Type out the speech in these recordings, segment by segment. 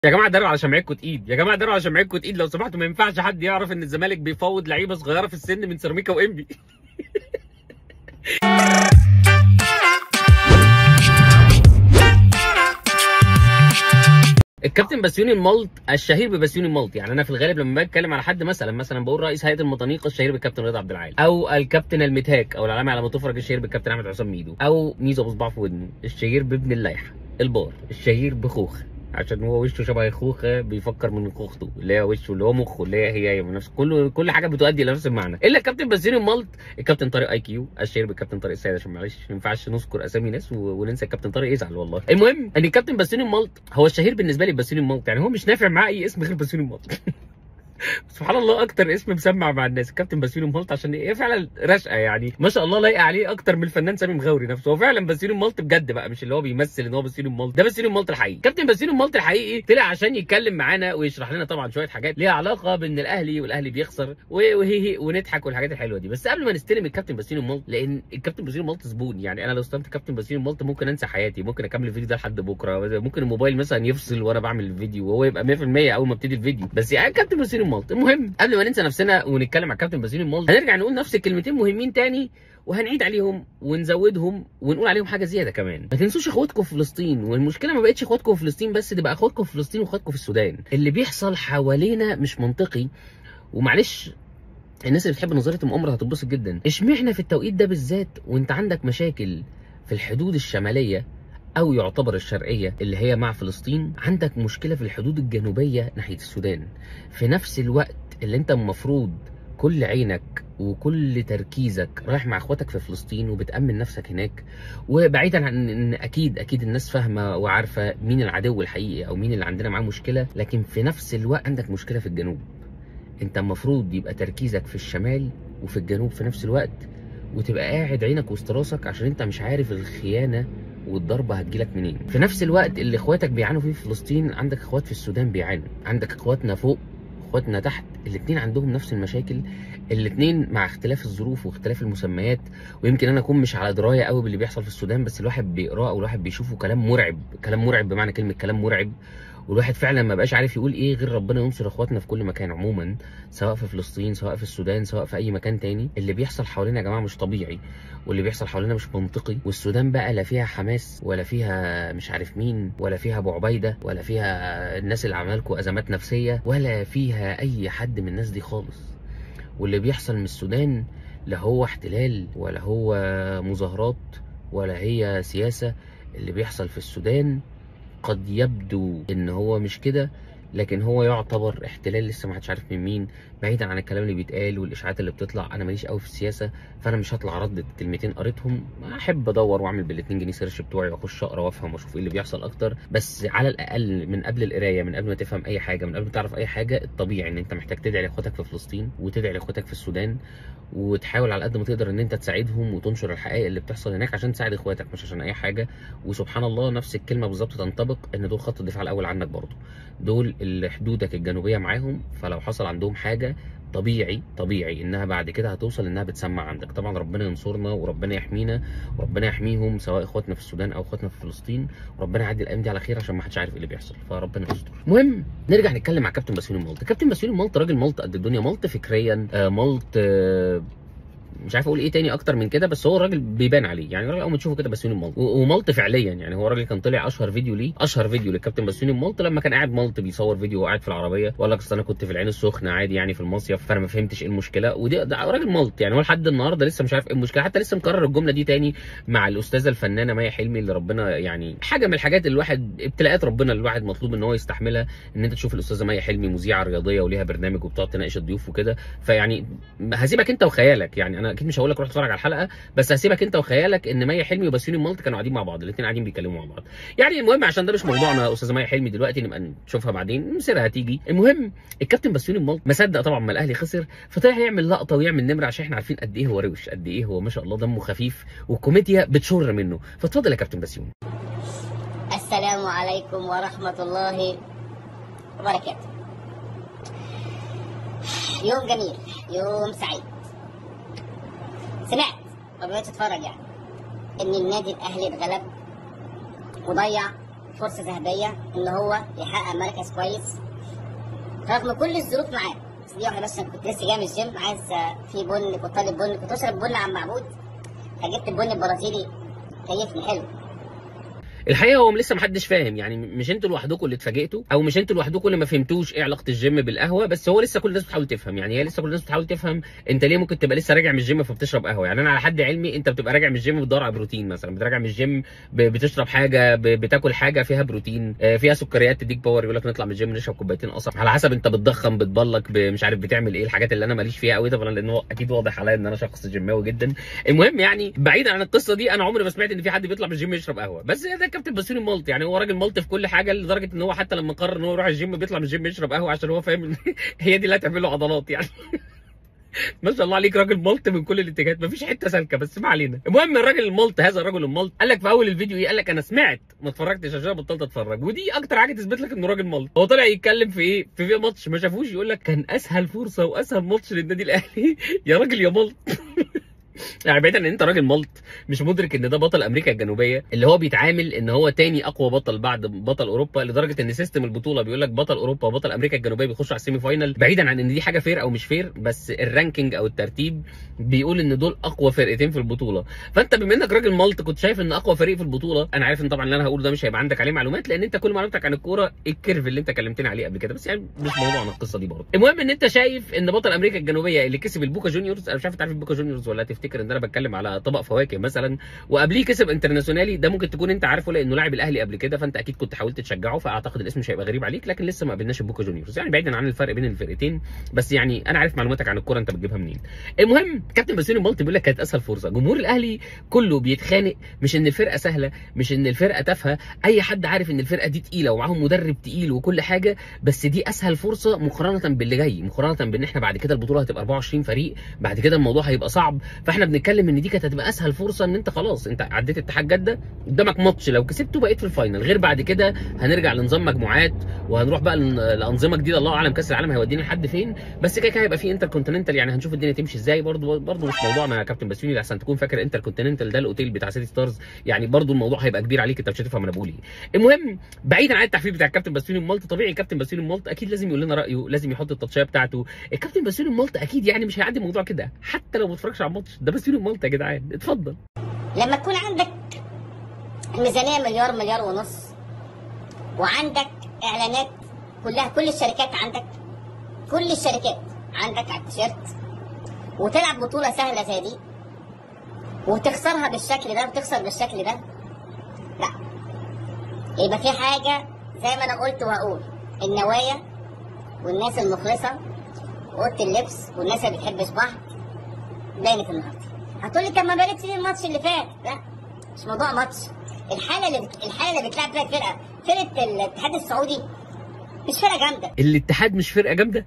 يا جماعه داروا على شمعتكم تقيل يا جماعه داروا على شمعتكم تقيل لو سمحتوا ما ينفعش حد يعرف ان الزمالك بيفوض لعيبه صغيره في السن من سيراميكا وانبي الكابتن بسيوني الملط الشهير ببسيوني الملط يعني انا في الغالب لما باجي اتكلم على حد مثلا مثلا بقول رئيس هيئه المطانيق الشهير بالكابتن رضا عبد العال او الكابتن المتهاك او العلامه على متفرج الشهير بالكابتن احمد حسام ميدو او ميزو بصباع في ودنه الشهير بابن اللائحه البار الشهير بخوخ عشان هو وشه شبه خوخه بيفكر من خوخته اللي هي وشه اللي هو مخه اللي هي هي نفس كل كل حاجه بتؤدي الى نفس المعنى الا الكابتن بسيوني الملط الكابتن طارق اي كيو الشهير بالكابتن طارق السيد عشان معلش ما ينفعش نذكر اسامي ناس و... وننسى الكابتن طارق يزعل والله المهم ان الكابتن بسيوني الملط هو الشهير بالنسبه لي بسيوني الملط يعني هو مش نافع معاه اي اسم غير بسيوني الملط سبحان الله اكتر اسم مسمع مع الناس الكابتن باسيوني مالت عشان هي فعلا رشقه يعني ما شاء الله لايقه عليه اكتر من الفنان سامي مغاوري نفسه هو فعلا باسيوني مالت بجد بقى مش اللي هو بيمثل ان هو باسيوني مالت ده باسيوني مالت الحقيقي كابتن باسيوني مالت الحقيقي طلع عشان يتكلم معانا ويشرح لنا طبعا شويه حاجات ليها علاقه بان الاهلي والاهلي بيخسر وهي ونضحك والحاجات الحلوه دي بس قبل ما نستلم الكابتن باسيوني مالت لان الكابتن باسيوني مالت زبون يعني انا لو استلمت الكابتن باسيوني مالت ممكن انسى حياتي ممكن اكمل الفيديو ده لحد بكره ممكن الموبايل مثلا يفصل وانا بعمل الفيديو وهو يبقى 100% اول ما ابتدي الفيديو بس يعني كابتن باسيوني مالت المهم قبل ما ننسى نفسنا ونتكلم على الكابتن باسيوني مالت هنرجع نقول نفس الكلمتين مهمين تاني وهنعيد عليهم ونزودهم ونقول عليهم حاجه زياده كمان ما تنسوش اخواتكم في فلسطين والمشكله ما بقتش اخواتكم في فلسطين بس دي بقى اخواتكم في فلسطين واخواتكم في السودان اللي بيحصل حوالينا مش منطقي ومعلش الناس اللي بتحب نظريه المؤامره هتتبسط جدا اشمعنى في التوقيت ده بالذات وانت عندك مشاكل في الحدود الشماليه او يعتبر الشرقيه اللي هي مع فلسطين عندك مشكله في الحدود الجنوبيه ناحيه السودان في نفس الوقت اللي انت المفروض كل عينك وكل تركيزك رايح مع اخواتك في فلسطين وبتامن نفسك هناك وبعيدا عن ان اكيد اكيد الناس فاهمه وعارفه مين العدو الحقيقي او مين اللي عندنا معاه مشكله لكن في نفس الوقت عندك مشكله في الجنوب انت المفروض يبقى تركيزك في الشمال وفي الجنوب في نفس الوقت وتبقى قاعد عينك وسط راسك عشان انت مش عارف الخيانه والضربه هتجيلك منين في نفس الوقت اللي اخواتك بيعانوا فيه في فلسطين عندك اخوات في السودان بيعانوا عندك اخواتنا فوق اخواتنا تحت الاثنين عندهم نفس المشاكل الاثنين مع اختلاف الظروف واختلاف المسميات ويمكن انا اكون مش على درايه قوي باللي بيحصل في السودان بس الواحد بيقراه او الواحد بيشوفه كلام مرعب كلام مرعب بمعنى كلمه كلام مرعب والواحد فعلا ما بقاش عارف يقول ايه غير ربنا ينصر اخواتنا في كل مكان عموما سواء في فلسطين سواء في السودان سواء في اي مكان تاني اللي بيحصل حوالينا يا جماعه مش طبيعي واللي بيحصل حوالينا مش منطقي والسودان بقى لا فيها حماس ولا فيها مش عارف مين ولا فيها ابو عبيده ولا فيها الناس اللي عمل لكم ازمات نفسيه ولا فيها اي حد من الناس دي خالص واللي بيحصل من السودان لا هو احتلال ولا هو مظاهرات ولا هي سياسه اللي بيحصل في السودان قد يبدو ان هو مش كده لكن هو يعتبر احتلال لسه ما حدش عارف من مين بعيدا عن الكلام اللي بيتقال والاشاعات اللي بتطلع انا ماليش قوي في السياسه فانا مش هطلع ردد كلمتين قريتهم احب ادور واعمل بال2 جنيه سيرش بتوعي واخش اقرا وافهم واشوف ايه اللي بيحصل اكتر بس على الاقل من قبل القرايه من قبل ما تفهم اي حاجه من قبل ما تعرف اي حاجه الطبيعي ان انت محتاج تدعي لاخواتك في فلسطين وتدعي لاخواتك في السودان وتحاول على قد ما تقدر ان انت تساعدهم وتنشر الحقائق اللي بتحصل هناك عشان تساعد اخواتك مش عشان اي حاجه وسبحان الله نفس الكلمه بالظبط تنطبق ان دول خط الدفاع الاول عنك برضه دول اللي حدودك الجنوبيه معاهم فلو حصل عندهم حاجه طبيعي طبيعي انها بعد كده هتوصل انها بتسمع عندك طبعا ربنا ينصرنا وربنا يحمينا وربنا يحميهم سواء اخواتنا في السودان او اخواتنا في فلسطين وربنا يعدي الايام دي على خير عشان ما حدش عارف ايه اللي بيحصل فربنا يستر المهم نرجع نتكلم مع كابتن بسيوني مالت كابتن بسيوني مالت راجل مالت قد الدنيا مالت فكريا آه مالت آه مش عارف اقول ايه تاني اكتر من كده بس هو راجل بيبان عليه يعني راجل اول ما تشوفه كده بسيوني مالت ومالت فعليا يعني هو راجل كان طلع اشهر فيديو ليه اشهر فيديو للكابتن بسيوني مالت لما كان قاعد مالت بيصور فيديو وقاعد في العربيه وقال لك اصل انا كنت في العين السخنه عادي يعني في المصيف فانا ما فهمتش ايه المشكله ودي ده راجل مالت يعني هو لحد النهارده لسه مش عارف ايه المشكله حتى لسه مكرر الجمله دي تاني مع الاستاذه الفنانه مي حلمي اللي ربنا يعني حاجه من الحاجات اللي الواحد ابتلاءات ربنا اللي الواحد مطلوب ان هو يستحملها ان انت تشوف الاستاذه مي حلمي مذيعه رياضيه وليها برنامج وبتقعد تناقش الضيوف وكده فيعني هسيبك انت وخيالك يعني انا اكيد مش هقول لك روح اتفرج على الحلقه بس هسيبك انت وخيالك ان مي حلمي وبسيوني مالت كانوا قاعدين مع بعض الاثنين قاعدين بيتكلموا مع بعض يعني المهم عشان ده مش موضوعنا استاذه مي حلمي دلوقتي نبقى نشوفها بعدين مسيرها هتيجي المهم الكابتن بسيوني مالت ما صدق طبعا ما الاهلي خسر فطلع يعمل لقطه ويعمل نمره عشان احنا عارفين قد ايه هو روش قد ايه هو ما شاء الله دمه خفيف والكوميديا بتشر منه فاتفضل يا كابتن بسيوني السلام عليكم ورحمة الله وبركاته يوم جميل يوم سعيد سمعت ما بقيتش اتفرج يعني ان النادي الاهلي اتغلب وضيع فرصه ذهبيه ان هو يحقق مركز كويس رغم كل الظروف معاه بس دي واحده بس أنا كنت لسه جاي من الجيم عايز آه، في بن كنت طالب بن كنت بشرب بن عم معبود فجبت البن البرازيلي كيفني حلو الحقيقه هو لسه محدش فاهم يعني مش انتوا لوحدكم اللي اتفاجئتوا او مش انتوا لوحدكم اللي ما فهمتوش ايه علاقه الجيم بالقهوه بس هو لسه كل الناس بتحاول تفهم يعني هي لسه كل الناس بتحاول تفهم انت ليه ممكن تبقى لسه راجع من الجيم فبتشرب قهوه يعني انا على حد علمي انت بتبقى راجع من الجيم بتدور على بروتين مثلا بتراجع من الجيم ب- بتشرب حاجه ب- بتاكل حاجه فيها بروتين آه، فيها سكريات تديك باور يقول لك نطلع من الجيم نشرب كوبايتين قصب على حسب انت بتضخم بتبلك ب- مش عارف بتعمل ايه الحاجات اللي انا ماليش فيها قوي طبعا لان هو اكيد واضح عليا ان انا شخص جيماوي جدا المهم يعني بعيدا عن القصه دي انا عمري ما سمعت ان في حد بيطلع من الجيم يشرب قهوه بس ده كابتن بسيوني مالت يعني هو راجل مالت في كل حاجه لدرجه ان هو حتى لما قرر ان هو يروح الجيم بيطلع من الجيم يشرب قهوه عشان هو فاهم ان هي دي اللي هتعمل له عضلات يعني ما شاء الله عليك راجل مالت من كل الاتجاهات مفيش حته سالكه بس ما علينا المهم الراجل المالت هذا الرجل المالت قال لك في اول الفيديو ايه قال لك انا سمعت ما اتفرجتش عشان بطلت اتفرج ودي اكتر حاجه تثبت لك انه راجل مالت هو طلع يتكلم في ايه في في ماتش ما شافوش يقول لك كان اسهل فرصه واسهل ماتش للنادي الاهلي يا راجل يا مالت يعني بعيدا ان انت راجل مالت مش مدرك ان ده بطل امريكا الجنوبيه اللي هو بيتعامل ان هو تاني اقوى بطل بعد بطل اوروبا لدرجه ان سيستم البطوله بيقول لك بطل اوروبا وبطل امريكا الجنوبيه بيخشوا على السيمي فاينال بعيدا عن ان دي حاجه فير او مش فير بس الرانكينج او الترتيب بيقول ان دول اقوى فرقتين في البطوله فانت بما انك راجل مالت كنت شايف ان اقوى فريق في البطوله انا عارف ان طبعا اللي انا هقوله ده مش هيبقى عندك عليه معلومات لان انت كل معلوماتك عن الكوره الكيرف اللي انت كلمتني عليه قبل كده بس يعني مش موضوعنا القصه دي برضه المهم ان انت شايف ان بطل امريكا الجنوبيه اللي كسب البوكا جونيورز انا مش عارف تعرف البوكا جونيورز ولا تفتكر ان انا بتكلم على طبق فواكه مثلا وقبليه كسب انترناسيونالي ده ممكن تكون انت عارفه لانه لاعب الاهلي قبل كده فانت اكيد كنت حاولت تشجعه فاعتقد الاسم مش هيبقى غريب عليك لكن لسه ما قابلناش البوكا جونيورز يعني بعيدا عن الفرق بين الفرقتين بس يعني انا عارف معلوماتك عن الكوره انت بتجيبها منين المهم كابتن باسيوني مالتي بيقول لك كانت اسهل فرصه جمهور الاهلي كله بيتخانق مش ان الفرقه سهله مش ان الفرقه تافهه اي حد عارف ان الفرقه دي تقيله ومعاهم مدرب تقيل وكل حاجه بس دي اسهل فرصه مقارنه باللي جاي مقارنه بان احنا بعد كده البطوله هتبقى 24 فريق بعد كده الموضوع هيبقى صعب فاحنا بنتكلم ان دي كانت هتبقى اسهل فرصه ان انت خلاص انت عديت اتحاد جده قدامك ماتش لو كسبته بقيت في الفاينل غير بعد كده هنرجع لنظام مجموعات وهنروح بقى لن- لانظمه جديده الله اعلم كاس العالم هيودينا لحد فين بس كده كده هيبقى في انتر كونتيننتال يعني هنشوف الدنيا تمشي ازاي برضو برضو مش موضوعنا يا كابتن بسيوني لحسن تكون فاكر انتر كونتيننتال ده الاوتيل بتاع سيتي ستارز يعني برضو الموضوع هيبقى كبير عليك انت مش هتفهم انا بقول ايه المهم بعيدا عن التحفيل بتاع الكابتن بسيوني مالت طبيعي الكابتن بسيوني مالت اكيد لازم يقول لنا رايه لازم يحط التاتشيه بتاعته الكابتن بسيوني مالت اكيد يعني مش هيعدي الموضوع كده حتى لو ما اتفرجش على الماتش ده بسيوني مالت يا جدعان اتفضل لما تكون عندك ميزانيه مليار مليار ونص وعندك اعلانات كلها كل الشركات عندك كل الشركات عندك على التيشيرت وتلعب بطوله سهله زي دي وتخسرها بالشكل ده وتخسر بالشكل ده لا يبقى في حاجه زي ما انا قلت وهقول النوايا والناس المخلصه واوضه اللبس والناس اللي بتحبش بعض بانت النهارده هتقولي طب ما بانتش ليه الماتش اللي فات لا مش موضوع ماتش الحاله اللي بت... الحاله اللي بتلعب فيها الفرقه فرقه الاتحاد السعودي مش فرقه جامده الاتحاد مش فرقه جامده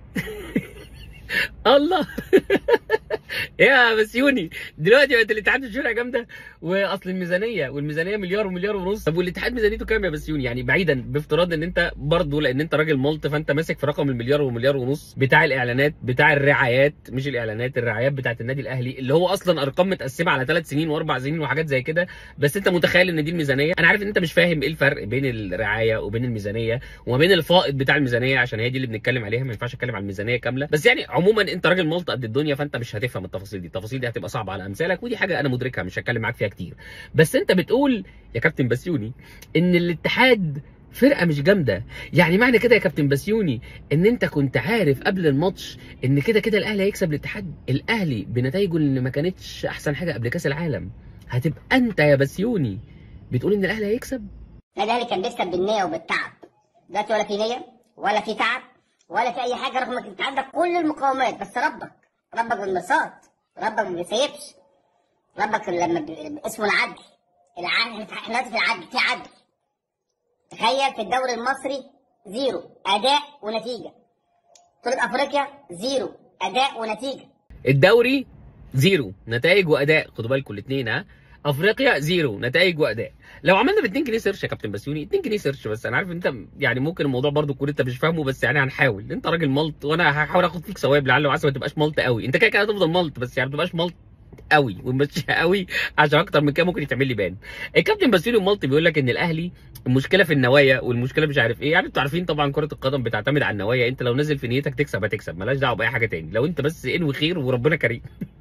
الله يا بسيوني دلوقتي بقت الاتحاد مش فرقه جامده واصل الميزانيه والميزانيه مليار ومليار ونص طب والاتحاد ميزانيته كام يا بسيوني يعني بعيدا بافتراض ان انت برضه لان انت راجل مالت فانت ماسك في رقم المليار ومليار ونص بتاع الاعلانات بتاع الرعايات مش الاعلانات الرعايات بتاعت النادي الاهلي اللي هو اصلا ارقام متقسمه على ثلاث سنين واربع سنين وحاجات زي كده بس انت متخيل ان دي الميزانيه انا عارف ان انت مش فاهم ايه الفرق بين الرعايه وبين الميزانيه وما بين الفائض بتاع الميزانيه عشان هي دي اللي بنتكلم عليها ما ينفعش اتكلم على الميزانيه كامله بس يعني عموما انت راجل مالت قد الدنيا فانت مش هتفهم التفاصيل دي التفاصيل دي هتبقى صعبه على امثالك ودي حاجه انا مدركها مش هتكلم معاك فيها كتير بس انت بتقول يا كابتن بسيوني ان الاتحاد فرقه مش جامده يعني معنى كده يا كابتن بسيوني ان انت كنت عارف قبل الماتش ان كده كده الاهلي هيكسب الاتحاد الاهلي بنتائجه اللي ما كانتش احسن حاجه قبل كاس العالم هتبقى انت يا بسيوني بتقول ان الاهلي هيكسب النادي الاهلي كان بيكسب بالنيه وبالتعب دلوقتي ولا في نيه ولا في تعب ولا في اي حاجه رغم انك انت عندك كل المقاومات بس ربك ربك بالمرصاد ربك ما بيسيبش ربك لما بي... اسمه العدل العدل احنا دلوقتي في العدل في عدل تخيل في الدوري المصري زيرو اداء ونتيجه بطوله افريقيا زيرو اداء ونتيجه الدوري زيرو نتائج واداء خدوا بالكم الاثنين ها افريقيا زيرو نتائج واداء لو عملنا ب 2 جنيه سيرش يا كابتن بسيوني 2 جنيه سيرش بس انا عارف ان انت يعني ممكن الموضوع برضو تكون انت مش فاهمه بس يعني هنحاول انت راجل مالت وانا هحاول اخد فيك ثواب لعل وعسى ما تبقاش مالت قوي انت كده كده هتفضل مالت بس يعني ما تبقاش مالت قوي ومشيها قوي عشان اكتر من كده ممكن يتعمل لي بان الكابتن باسيليو مالتي بيقول لك ان الاهلي المشكله في النوايا والمشكله مش عارف ايه يعني انتوا عارفين طبعا كره القدم بتعتمد على النوايا انت لو نازل في نيتك تكسب هتكسب مالهاش دعوه باي حاجه تاني لو انت بس انوي خير وربنا كريم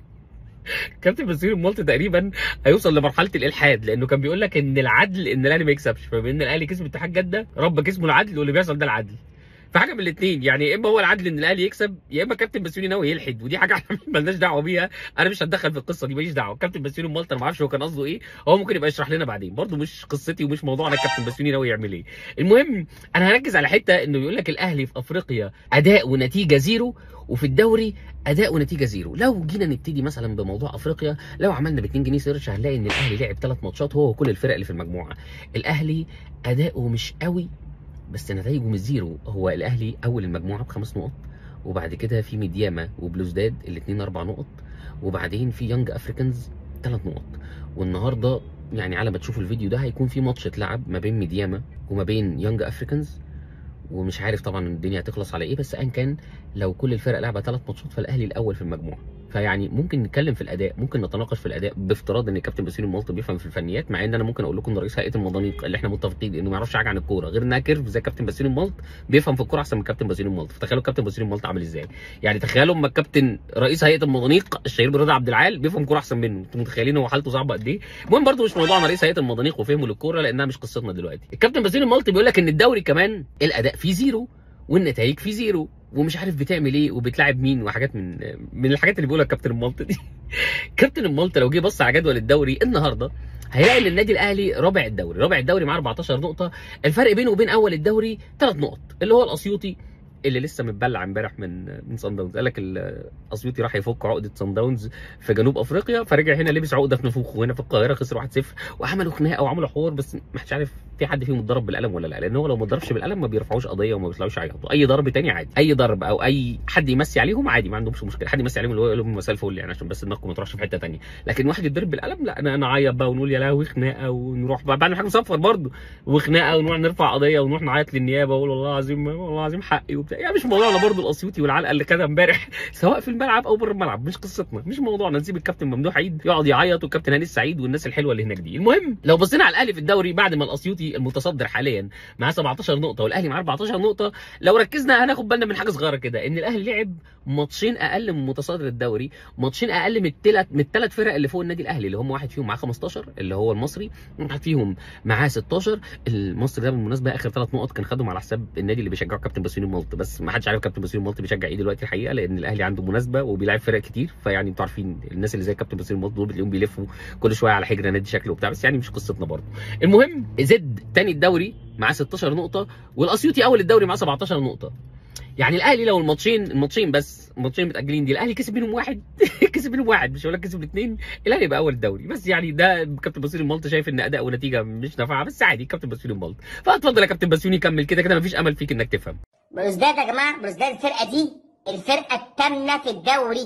كابتن باسيليو مالتي تقريبا هيوصل لمرحله الالحاد لانه كان بيقول لك ان العدل ان الاهلي ما يكسبش فبما ان الاهلي كسب اتحاد جده رب اسمه العدل واللي بيحصل ده العدل فحاجه من الاثنين يعني يا اما هو العدل ان الاهلي يكسب يا اما كابتن باسيوني ناوي يلحد ودي حاجه احنا مالناش دعوه بيها انا مش هتدخل في القصه دي ماليش دعوه كابتن باسيوني مالطا انا ما اعرفش هو كان قصده ايه هو ممكن يبقى يشرح لنا بعدين برضه مش قصتي ومش موضوعنا كابتن باسيوني ناوي يعمل ايه المهم انا هركز على حته انه بيقول لك الاهلي في افريقيا اداء ونتيجه زيرو وفي الدوري اداء ونتيجه زيرو لو جينا نبتدي مثلا بموضوع افريقيا لو عملنا ب 2 جنيه سيرش هنلاقي ان الاهلي لعب ثلاث ماتشات هو وكل الفرق اللي في المجموعه الاهلي اداؤه مش قوي بس نتائجه مش زيرو هو الاهلي اول المجموعه بخمس نقط وبعد كده في ميدياما وبلوزداد الاثنين اربع نقط وبعدين في يونج افريكانز ثلاث نقط والنهارده يعني على ما تشوفوا الفيديو ده هيكون في ماتش اتلعب ما بين ميدياما وما بين يونج افريكانز ومش عارف طبعا الدنيا هتخلص على ايه بس ان كان لو كل الفرق لعبه ثلاث ماتشات فالاهلي الاول في المجموعه فيعني ممكن نتكلم في الاداء ممكن نتناقش في الاداء بافتراض ان الكابتن باسيل المالطي بيفهم في الفنيات مع ان انا ممكن اقول لكم ان رئيس هيئه المضانيق اللي احنا متفقين انه ما يعرفش حاجه عن الكوره غير انها كيرف زي كابتن باسيل المالط بيفهم في الكوره احسن من كابتن باسيل المالط فتخيلوا الكابتن باسيل المالط عامل ازاي يعني تخيلوا اما الكابتن رئيس هيئه المضانيق الشهير برضا عبد العال بيفهم كوره احسن منه انتوا متخيلين هو حالته صعبه قد ايه المهم برضه مش موضوعنا رئيس هيئه المضانيق وفهمه للكوره لانها مش قصتنا دلوقتي الكابتن باسيل المالطي بيقول لك ان الدوري كمان الاداء فيه زيرو والنتائج فيه زيرو ومش عارف بتعمل ايه وبتلاعب مين وحاجات من من الحاجات اللي بيقولها كابتن المالطا دي كابتن المالطا لو جه بص على جدول الدوري النهارده هيلاقي ان النادي الاهلي رابع الدوري رابع الدوري معاه 14 نقطه الفرق بينه وبين اول الدوري ثلاث نقط اللي هو الاسيوطي اللي لسه متبلع امبارح من من صن داونز قال لك الاسيوطي راح يفك عقده صن داونز في جنوب افريقيا فرجع هنا لبس عقده في نفوخه وهنا في القاهره خسر 1-0 وعملوا خناقه وعملوا حوار بس ما حدش عارف في حد فيهم اتضرب بالقلم ولا لا لان هو لو ما اتضربش بالقلم ما بيرفعوش قضيه وما بيطلعوش يعيطوا اي ضرب تاني عادي اي ضرب او اي حد يمسي عليهم عادي ما عندهمش مشكله حد يمسي عليهم اللي هو يقول لهم مساء الفل يعني عشان بس دماغكم ما تروحش في حته تانيه لكن واحد يتضرب بالقلم لا انا انا اعيط بقى ونقول يا لهوي خناقه ونروح بقى بعد حاجه مصفر برضه وخناقه ونروح نرفع قضيه ونروح نعيط للنيابه ونقول والله العظيم والله العظيم حقي وبتاع يعني مش موضوعنا برضه الاسيوطي والعلقه اللي كده امبارح سواء في الملعب او بره الملعب مش قصتنا مش موضوعنا نسيب الكابتن ممدوح عيد يقعد يعيط والكابتن هاني السعيد والناس الحلوه اللي هناك دي المهم لو بصينا على الاهلي في الدوري بعد ما الاسيوطي المتصدر حاليا معاه 17 نقطه والاهلي معاه 14 نقطه لو ركزنا هناخد بالنا من حاجه صغيره كده ان الاهلي لعب ماتشين اقل من متصدر الدوري ماتشين اقل من الثلاث من الثلاث فرق اللي فوق النادي الاهلي اللي هم واحد فيهم معاه 15 اللي هو المصري واحد فيهم معاه 16 المصري ده بالمناسبه اخر ثلاث نقط كان خدهم على حساب النادي اللي بيشجعه كابتن باسيوني مالط بس ما حدش عارف كابتن باسيوني مالط بيشجع ايه دلوقتي الحقيقه لان الاهلي عنده مناسبه وبيلعب فرق كتير فيعني انتوا عارفين الناس اللي زي كابتن باسيوني مالط دول بتلاقيهم بيلفوا كل شويه على حجر نادي شكله وبتاع بس يعني مش قصتنا برضه المهم زد تاني الدوري معاه 16 نقطه والاسيوطي اول الدوري معاه 17 نقطه يعني الاهلي لو الماتشين الماتشين بس الماتشين متاجلين دي الاهلي كسب منهم واحد كسب منهم واحد مش هقول لك كسب الاثنين الاهلي يبقى اول الدوري بس يعني ده كابتن باسيوني مالط شايف ان اداء ونتيجه مش نافعه بس عادي كابتن باسيوني مالط فاتفضل يا كابتن باسيوني كمل كده كده مفيش امل فيك انك تفهم بلوزداد يا جماعه بلوزداد الفرقه دي الفرقه الثامنه في الدوري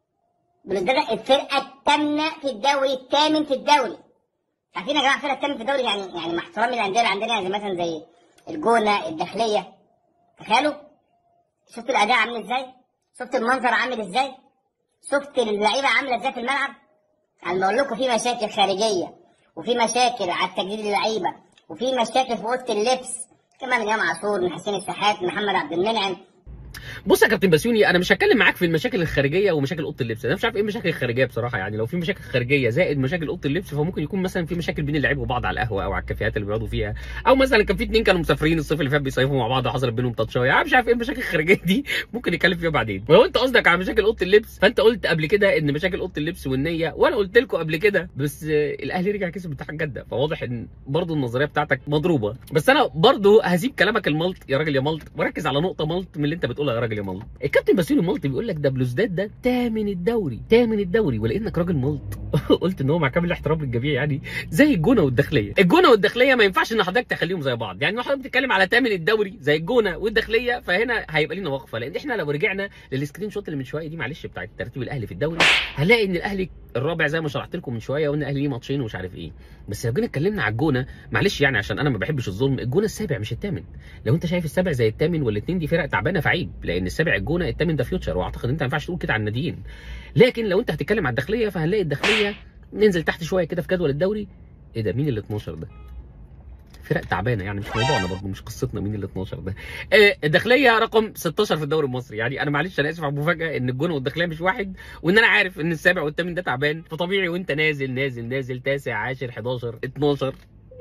بلوزداد الفرقه الثامنه في الدوري الثامن في الدوري عارفين يا جماعه الفرقه الثامن في الدوري يعني يعني مع احترامي للانديه اللي عندنا يعني مثلا زي الجونه الداخليه تخيلوا شفت الاداء عامل ازاي شفت المنظر عامل ازاي شفت اللعيبه عامله ازاي في الملعب انا بقول لكم في مشاكل خارجيه وفي مشاكل على تجديد اللعيبه وفي مشاكل في اوضه اللبس كمان امام عاشور من حسين الشحات محمد عبد المنعم بص يا كابتن بسيوني انا مش هتكلم معاك في المشاكل الخارجيه ومشاكل اوضه اللبس انا مش عارف ايه المشاكل الخارجيه بصراحه يعني لو في مشاكل خارجيه زائد مشاكل اوضه اللبس فممكن يكون مثلا في مشاكل بين اللعيبه وبعض على القهوه او على الكافيهات اللي بيقعدوا فيها او مثلا كان في اتنين كانوا مسافرين الصيف اللي فات بيصيفوا مع بعض وحصلت بينهم تاتشايه انا مش عارف ايه المشاكل الخارجيه دي ممكن نتكلم فيها بعدين ولو انت قصدك على مشاكل اوضه اللبس فانت قلت قبل كده ان مشاكل اوضه اللبس والنيه وانا قلت لكم قبل كده بس آه، الاهلي رجع كسب اتحاد جده فواضح ان برضه النظريه بتاعتك مضروبه بس انا برضه هسيب كلامك الملط يا راجل يا ملط وركز على نقطه ملط من اللي انت بتقولها يا راجل يا ملط الكابتن باسيلي ملط بيقول لك ده بلوزداد ده تامن الدوري تامن الدوري ولانك راجل ملط قلت ان هو مع كامل الاحترام للجميع يعني زي الجونه والداخليه الجونه والداخليه ما ينفعش ان حضرتك تخليهم زي بعض يعني لو حضرتك بتتكلم على تامن الدوري زي الجونه والداخليه فهنا هيبقى لنا وقفه لان احنا لو رجعنا للسكرين شوت اللي من شويه دي معلش بتاعت ترتيب الاهلي في الدوري هنلاقي ان الاهلي الرابع زي ما شرحت لكم من شويه وان الاهلي ليه ماتشين ومش عارف ايه بس لو جينا اتكلمنا على الجونه معلش يعني عشان انا ما بحبش الظلم الجونه السابع مش الثامن لو انت شايف السابع زي الثامن والاثنين دي فرق تعبانه فعيب لان لان السابع الجونه الثامن ده فيوتشر واعتقد انت ما ينفعش تقول كده عن الناديين لكن لو انت هتتكلم على الداخليه فهنلاقي الداخليه ننزل تحت شويه كده في جدول الدوري ايه ده مين ال 12 ده فرق تعبانه يعني مش موضوعنا برضه مش قصتنا مين ال 12 ده آه، الداخليه رقم 16 في الدوري المصري يعني انا معلش انا اسف على المفاجاه ان الجونه والداخليه مش واحد وان انا عارف ان السابع والثامن ده تعبان فطبيعي وانت نازل نازل نازل تاسع عاشر 11 12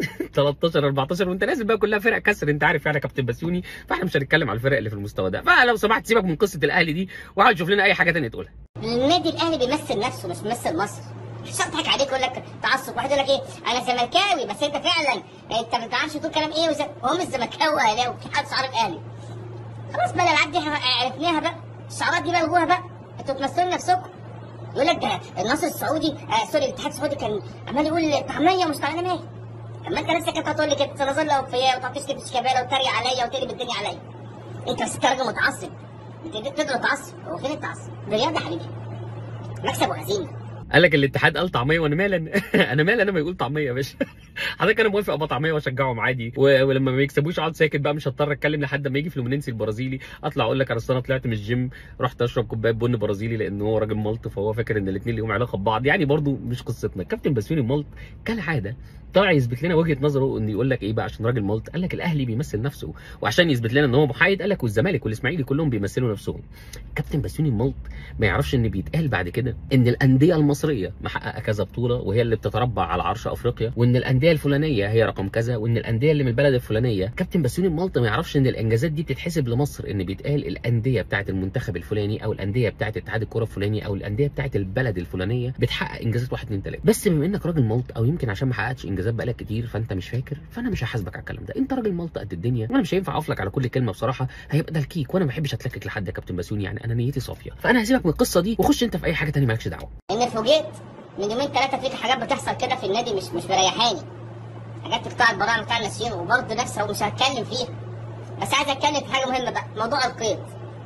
13 14 وانت نازل بقى كلها فرق كسر انت عارف يعني يا كابتن بسيوني فاحنا مش هنتكلم على الفرق اللي في المستوى ده فلو سمحت سيبك من قصه الاهلي دي وحاول تشوف لنا اي حاجه ثانيه تقولها النادي الاهلي بيمثل نفسه مش بيمثل مصر مش هضحك عليك يقول لك تعصب واحد يقول لك ايه انا زملكاوي بس انت فعلا انت ما بتعرفش تقول كلام ايه وز... هو مش زملكاوي اهلاوي في حد شعار الاهلي خلاص بقى الالعاب دي احنا عرفناها بقى الشعارات دي بقى الغوها بقى انتوا بتمثلوا نفسكم يقول لك ده النصر السعودي آه سوري الاتحاد السعودي كان عمال يقول طعميه ومش طعميه مالي طب ما انت نفسك انت هتقول لي كده سنظل اوفياء وتعطيش كده شيكابالا وتريق عليا وتقلب الدنيا عليا انت بس انت راجل متعصب انت تقدر تعصب هو فين التعصب؟ ده رياضه يا حبيبي مكسب وهزيمه قال لك الاتحاد قال طعميه وانا مال انا مال انا ما يقول طعميه يا باشا حضرتك انا موافق ابقى طعميه واشجعهم عادي و- ولما ما يكسبوش اقعد ساكت بقى مش هضطر اتكلم لحد ما يجي فلومينينسي البرازيلي اطلع اقول لك اصل انا طلعت من الجيم رحت اشرب كوبايه بن برازيلي لان هو راجل مالط فهو فاكر ان الاثنين ليهم علاقه ببعض يعني برضو مش قصتنا كابتن بسيوني مالط كالعاده طلع يثبت لنا وجهه نظره ان يقول لك ايه بقى عشان راجل مالط قال لك الاهلي بيمثل نفسه وعشان يثبت لنا ان هو محايد قال لك والزمالك والاسماعيلي كلهم بيمثلوا نفسهم كابتن بسيوني مالط ما يعرفش ان بيتقال بعد كده ان الانديه المصريه محققه كذا بطوله وهي اللي بتتربع على عرش افريقيا وان الانديه الفلانيه هي رقم كذا وان الانديه اللي من البلد الفلانيه كابتن بسيوني مالطا ما يعرفش ان الانجازات دي بتتحسب لمصر ان بيتقال الانديه بتاعه المنتخب الفلاني او الانديه بتاعه اتحاد الكره الفلاني او الانديه بتاعه البلد الفلانيه بتحقق انجازات 1 2 3 بس بما انك راجل مالط او يمكن عشان ما حققتش انجازات بقالك كتير فانت مش فاكر فانا مش هحاسبك على الكلام ده انت راجل مالط قد الدنيا وانا مش هينفع اقف لك على كل كلمه بصراحه هيبقى ده الكيك وانا ما بحبش اتلكك لحد يا كابتن بسيوني يعني انا نيتي صافيه فانا هسيبك من القصه دي وخش انت في اي حاجه تانية مالكش دعوه ان فوجئت من يومين ثلاثه في حاجات بتحصل كده في النادي مش مش مريحاني حاجات في قطاع البراعم بتاع الناشئين وبرضه نفسها ومش هتكلم فيها بس عايز اتكلم في حاجه مهمه بقى موضوع القيد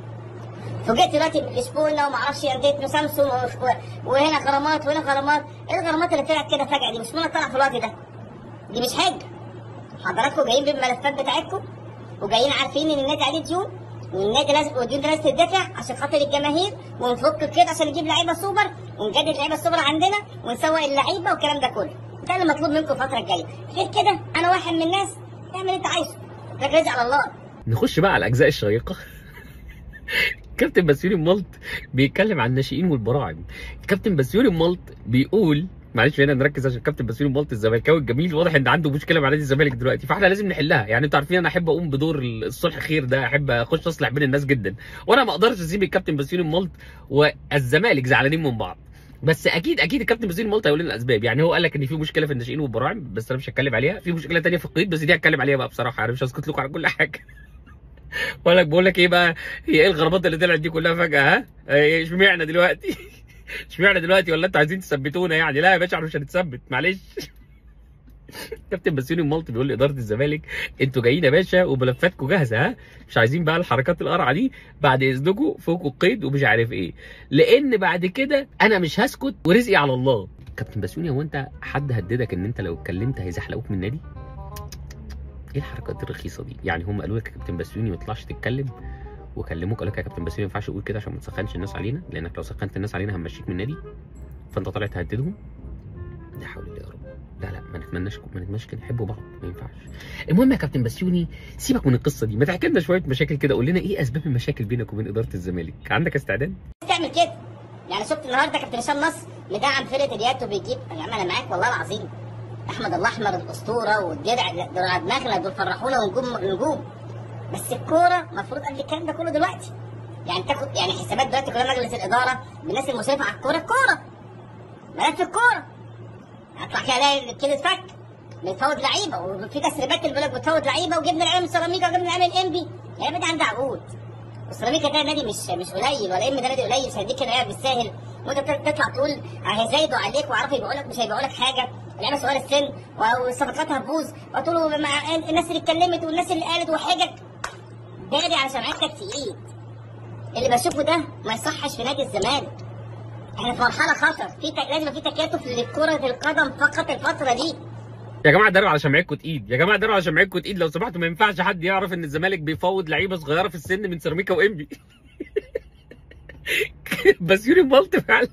فوجئت دلوقتي بلشبونه وما اعرفش انديه سامسون و- وهنا غرامات وهنا غرامات ايه الغرامات اللي طلعت كده فجاه دي مش معنى طلع في الوقت ده دي مش حجه حضراتكم جايين بالملفات بتاعتكم وجايين عارفين ان النادي عليه ديون والنادي لازم والديون دي لازم تدفع عشان خاطر الجماهير ونفك كده عشان نجيب لعيبه سوبر ونجدد لعيبه سوبر عندنا ونسوق اللعيبه والكلام ده كله ده اللي مطلوب منكم الفتره الجايه غير كده انا واحد من الناس اعمل اللي انت عايزه ده رزق على الله نخش بقى على الاجزاء الشيقه كابتن بسيوني مالط بيتكلم عن الناشئين والبراعم كابتن بسيوني مالط بيقول معلش هنا نركز عشان كابتن بسيوني مالط الزملكاوي الجميل واضح ان عنده مشكله مع نادي الزمالك دلوقتي فاحنا لازم نحلها يعني انتوا عارفين انا احب اقوم بدور الصلح خير ده احب اخش اصلح بين الناس جدا وانا ما اقدرش اسيب الكابتن بسيوني مالط والزمالك زعلانين من بعض بس اكيد اكيد الكابتن بسيوني مالط هيقول لنا الاسباب يعني هو قال لك ان في مشكله في الناشئين والبراعم بس انا مش هتكلم عليها في مشكله تانية في القيد بس دي هتكلم عليها بقى بصراحه انا مش هسكت لكم على كل حاجه بقول لك بقول لك ايه بقى هي ايه الغرامات اللي طلعت دي كلها فجاه ها إيه، اشمعنى دلوقتي اشمعنى دلوقتي ولا انتوا عايزين تثبتونا يعني لا يا باشا احنا مش هنتثبت معلش كابتن بسيوني المالطي بيقول لاداره الزمالك انتوا جايين يا باشا وملفاتكم جاهزه ها مش عايزين بقى الحركات القرعه دي بعد اذنكم فوقوا القيد ومش عارف ايه لان بعد كده انا مش هسكت ورزقي على الله كابتن بسيوني هو انت حد هددك ان انت لو اتكلمت هيزحلقوك من النادي ايه الحركات الرخيصه دي يعني هم قالوا لك يا كابتن بسيوني ما تطلعش تتكلم وكلموك قال لك يا كابتن بسيوني ما ينفعش تقول كده عشان ما تسخنش الناس علينا لانك لو سخنت الناس علينا هنمشيك من النادي فانت طالع تهددهم لا حول الله يا رب لا لا ما نتمناش ما نتمناش كده نحبوا بعض ما ينفعش المهم يا كابتن بسيوني سيبك من القصه دي ما تحكي لنا شويه مشاكل كده قول لنا ايه اسباب المشاكل بينك وبين اداره الزمالك عندك استعداد تعمل كده يعني شفت النهارده كابتن هشام نصر مدعم فرقه اليات وبيجيب يا عم انا معاك والله العظيم احمد الاحمر الاسطوره والجدع دول على دماغنا دول فرحونا ونجوم نجوم بس الكوره المفروض قبل الكلام ده كله دلوقتي يعني تاخد يعني حسابات دلوقتي كلها مجلس الاداره بالناس المشرفه على الكوره الكوره ملف الكوره هطلع كده الاقي كده اتفك بتفوت لعيبه وفي تسريبات اللي بيقول لك بتفوت لعيبه وجبنا لعيبه من سيراميكا وجبنا لعيبه من انبي يا ابني عند عقود وسيراميكا ده نادي مش مش قليل ولا ام ده نادي قليل مش هيديك لعيبه بالساهل وانت بت- تطلع تقول هيزايدوا عليك ويعرفوا يبيعوا لك مش هيبيعوا لك حاجه لعيبه صغيره السن والصفقات هتبوظ وتقولوا مع الناس اللي اتكلمت والناس اللي قالت وحجج داري على شمعتك تقيل اللي بشوفه ده ما يصحش في نادي الزمالك احنا في مرحله خطر في تك... لازم في تكاتف لكره القدم فقط الفتره دي يا جماعه داروا على شمعتكم تقيد يا جماعه داروا على شمعتكم تقيد لو سمحتوا ما ينفعش حد يعرف ان الزمالك بيفوض لعيبه صغيره في السن من سيراميكا وانبي بس يوري بلط فعلا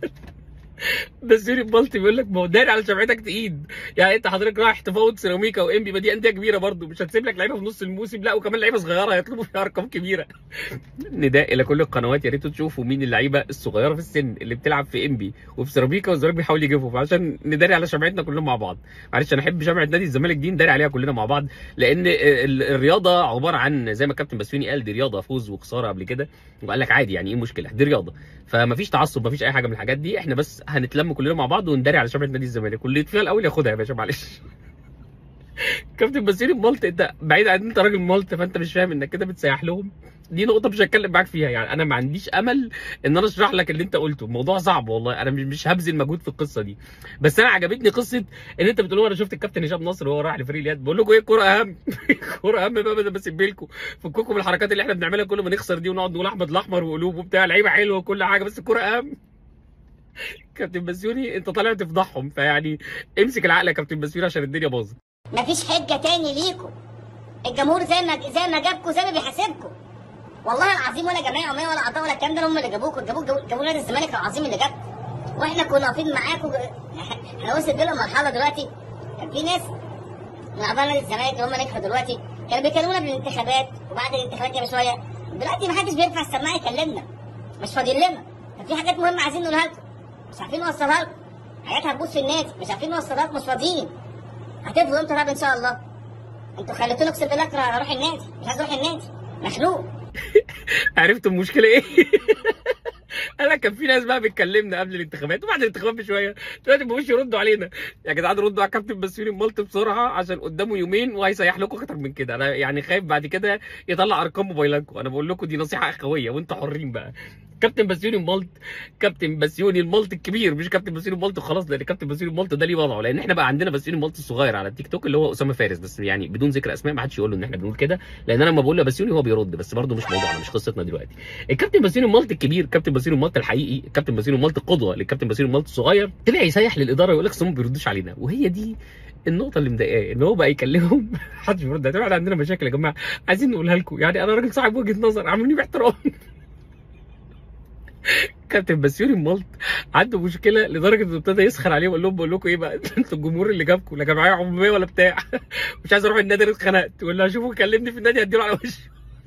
بس يوري بلط بيقول لك ما هو داري على شمعتك تقيد يعني انت حضرتك رايح تفوض سيراميكا وانبي ما دي انديه كبيره برضو مش هتسيب لك لعيبه في نص الموسم لا وكمان لعيبه صغيره هيطلبوا فيها ارقام كبيره نداء الى كل القنوات يا ريتوا تشوفوا مين اللعيبه الصغيره في السن اللي بتلعب في انبي وفي سيراميكا والزمالك بيحاول يجيبهم عشان نداري على شمعتنا كلنا مع بعض معلش انا احب شمعه نادي الزمالك دي نداري عليها كلنا مع بعض لان ال- الرياضه عباره عن زي ما الكابتن بسيوني قال دي رياضه فوز وخساره قبل كده وقال لك عادي يعني ايه مشكله دي رياضه فمفيش تعصب مفيش اي حاجه من الحاجات دي احنا بس هنتلم كلنا مع بعض ونداري على شمعه نادي الزمالك واللي يطفيها الاول ياخدها يا باشا معلش كابتن بسيوني مالت انت بعيد عن انت راجل مالت فانت مش فاهم انك كده بتسيح لهم دي نقطة مش هتكلم معاك فيها يعني أنا ما عنديش أمل إن أنا أشرح لك اللي أنت قلته، الموضوع صعب والله أنا مش- مش هبذل مجهود في القصة دي، بس أنا عجبتني قصة إن أنت بتقول أنا شفت الكابتن هشام نصر وهو رايح لفريق اليد، بقول لكم إيه الكورة أهم، الكورة أهم بقى بدل بسيب لكم، فكوكم من الحركات اللي إحنا بنعملها كل ما نخسر دي ونقعد نقول أحمد الأحمر وقلوب وبتاع لعيبة حلوة وكل حاجة بس الكورة أهم. كابتن بسيوني أنت طالع تفضحهم فيعني امسك العقل يا كابتن بسيوني عشان الدنيا باظت. مفيش حجه تاني ليكم الجمهور زي ما زي ما جابكم زي ما بيحاسبكم والله العظيم ولا جمعيه ولا ولا عطاء ولا الكلام ده هم اللي جابوكم جابوك جابوا- جابوا نادي الزمالك العظيم اللي جابكم واحنا كنا واقفين معاكم احنا وصلت بينا مرحله دلوقتي كان في ناس من اعضاء نادي الزمالك اللي هم نجحوا دلوقتي كانوا بيكلمونا بالانتخابات وبعد الانتخابات كده بشويه دلوقتي ما حدش بيرفع السماعه يكلمنا مش فاضيين لنا كان في حاجات مهمه عايزين نقولها لكم مش عارفين نوصلها لكم حاجات هتبوظ في النادي مش عارفين نوصلها لكم مش فاضيين هتفضلوا امتى طب ان شاء الله انتوا خليتوني اقسم بالله اكره اروح النادي مش عايز اروح النادي مخنوق عرفت المشكله ايه؟ انا كان في ناس بقى بتكلمنا قبل الانتخابات وبعد الانتخابات بشويه دلوقتي ما بقوش يردوا علينا يا جدعان ردوا على الكابتن بسيوني مالت بسرعه عشان قدامه يومين وهيسيح لكم اكتر من كده انا يعني خايف بعد كده يطلع ارقام موبايلاتكم انا بقول لكم دي نصيحه اخويه وانتوا حرين بقى كابتن بسيوني مالت كابتن بسيوني المالت الكبير مش كابتن بسيوني مالت خلاص لان كابتن بسيوني مالت ده ليه وضعه لان احنا بقى عندنا بسيوني مالت الصغير على التيك توك اللي هو اسامه فارس بس يعني بدون ذكر اسماء ما حدش يقول له ان احنا بنقول كده لان انا لما بقول له بسيوني هو بيرد بس برضه مش موضوعنا مش قصتنا دلوقتي الكابتن باسيوني مالت الكبير كابتن باسيوني مالت الحقيقي الكابتن باسيوني مالت القدوه للكابتن باسيوني مالت الصغير طلع يسيح للاداره ويقول لك أصل هم ما بيردوش علينا وهي دي النقطة اللي مضايقاه ان هو بقى يكلمهم محدش بيرد هتبقى عندنا مشاكل يا جماعة عايزين نقولها لكم يعني انا راجل صاحب وجهة نظر عاملوني باحترام كابتن بسيوني مالت عنده مشكله لدرجه انه ابتدى يسخر عليهم ويقول لهم بقول لكم ايه بقى انتوا الجمهور اللي جابكم لا جمعيه عموميه ولا بتاع مش عايز اروح النادي أنا اتخنقت يقول له هشوفه كلمني في النادي هديله على وشه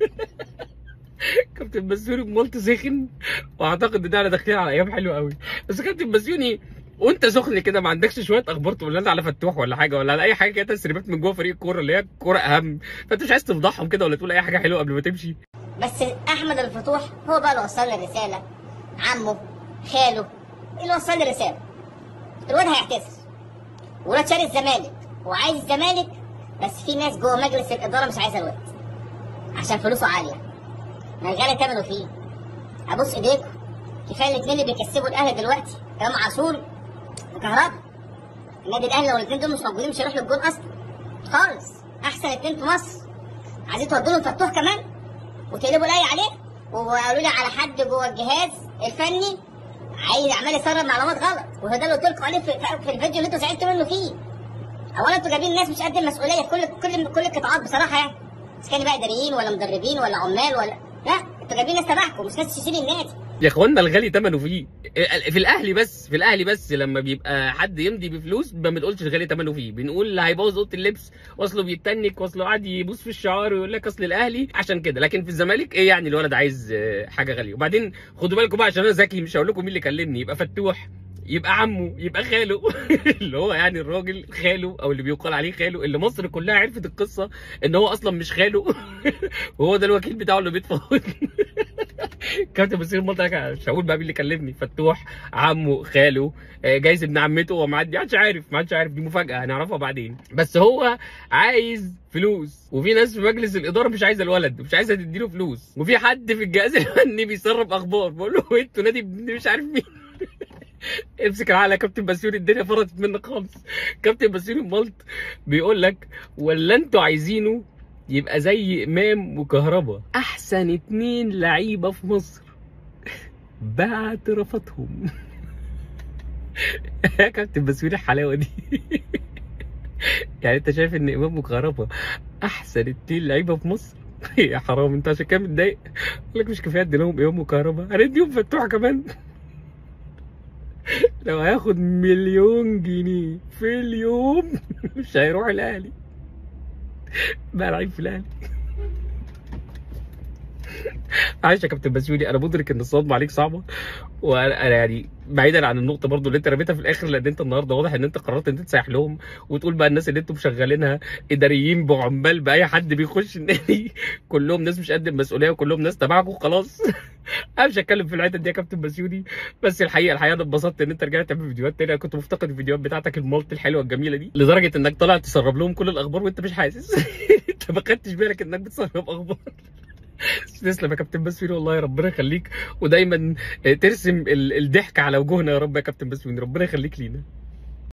كابتن بسيوني مالت سخن واعتقد ان احنا داخلين على ايام حلوه قوي بس كابتن بسيوني وانت سخن كده ما عندكش شويه اخبار تقول لنا على فتوح ولا حاجه ولا على اي حاجه كده تسريبات من جوه فريق الكوره اللي هي الكوره اهم فانت مش عايز تفضحهم كده ولا تقول اي حاجه حلوه قبل ما تمشي بس احمد الفتوح هو بقى اللي وصل لي الرساله عمه خاله اللي وصل لي الرساله الواد هيعتذر ولاد شاري الزمالك وعايز الزمالك بس في ناس جوه مجلس الاداره مش عايزه الواد عشان فلوسه عاليه ما الغالي ثمنه فيه ابوس ايديكم كفايه الاثنين اللي بيكسبوا الاهلي دلوقتي امام عاشور وكهربا النادي الاهلي لو الاثنين دول مش موجودين مش هيروح للجون اصلا خالص احسن اثنين في مصر عايزين تودوا لهم فتوح كمان وتقلبوا الاي عليه وقالوا لي على حد جوه الجهاز الفني عايز عمال يسرب معلومات غلط وهو ده اللي قلت لكم عليه في, في الفيديو اللي انتوا زعلتوا منه فيه اولا انتوا جايبين ناس مش قد المسؤوليه في كل كل كل القطاعات بصراحه يعني اذا كانوا بقى اداريين ولا مدربين ولا عمال ولا لا انتوا جايبين ناس تبعكم مش ناس تشيل النادي يا اخوانا الغالي ثمنه فيه في الاهلي بس في الاهلي بس لما بيبقى حد يمضي بفلوس ما بنقولش الغالي ثمنه فيه بنقول اللي هيبوظ اوضه اللبس واصله بيتنك واصله قاعد يبوس في الشعار ويقول لك اصل الاهلي عشان كده لكن في الزمالك ايه يعني الولد عايز آه، حاجه غاليه وبعدين خدوا بالكم بقى عشان انا ذكي مش هقول لكم مين اللي كلمني يبقى فتوح يبقى عمه يبقى خاله اللي هو يعني الراجل خاله او اللي بيقال عليه خاله اللي مصر كلها عرفت القصه ان هو اصلا مش خاله وهو ده الوكيل بتاعه اللي بيتفاوض كابتن بصير المنطقه مش هقول بقى مين اللي كلمني فتوح عمه خاله آه، جايز ابن عمته هو معدي ما حدش عارف ما حدش عارف دي مفاجاه هنعرفها بعدين بس هو عايز فلوس وفي ناس في مجلس الاداره مش عايزه الولد مش عايزه تديله فلوس وفي حد في الجهاز الفني بيسرب اخبار بقول له انتوا نادي ابن مش عارف مين امسك العقل يا كابتن بسيوني الدنيا فرطت منك خالص كابتن بسيوني مالت بيقول لك ولا انتوا عايزينه يبقى زي امام وكهربا احسن اتنين لعيبه في مصر باعترافاتهم يا كابتن بسيوني الحلاوه دي يعني انت شايف ان امام وكهربا احسن اتنين لعيبه في مصر يا حرام انت عشان كده متضايق يقول لك مش كفايه ادي لهم امام وكهربا هنديهم فتوح كمان لو هياخد مليون جنيه في اليوم مش هيروح الاهلي بقى لعيب في الاهلي معلش يا كابتن بسيوني انا مدرك ان الصدمه عليك صعبه وانا أنا يعني بعيدا عن النقطه برضو اللي انت رميتها في الاخر لان انت النهارده واضح ان انت قررت ان انت تسيح لهم وتقول بقى الناس اللي انتم مشغلينها اداريين بعمال باي حد بيخش النادي كلهم ناس مش قد المسؤوليه وكلهم ناس تبعكم خلاص انا مش هتكلم في الحته دي يا كابتن بسيوني بس الحقيقه الحقيقه انا اتبسطت ان انت رجعت تعمل فيديوهات تاني انا كنت مفتقد الفيديوهات بتاعتك المالت الحلوه الجميله دي لدرجه انك طالع تسرب لهم كل الاخبار وانت مش حاسس انت ما خدتش بالك انك بتسرب اخبار تسلم يا كابتن بسويني والله ربنا يخليك ودايما ترسم ال- الضحك على وجوهنا يا رب يا كابتن بسويني ربنا يخليك لينا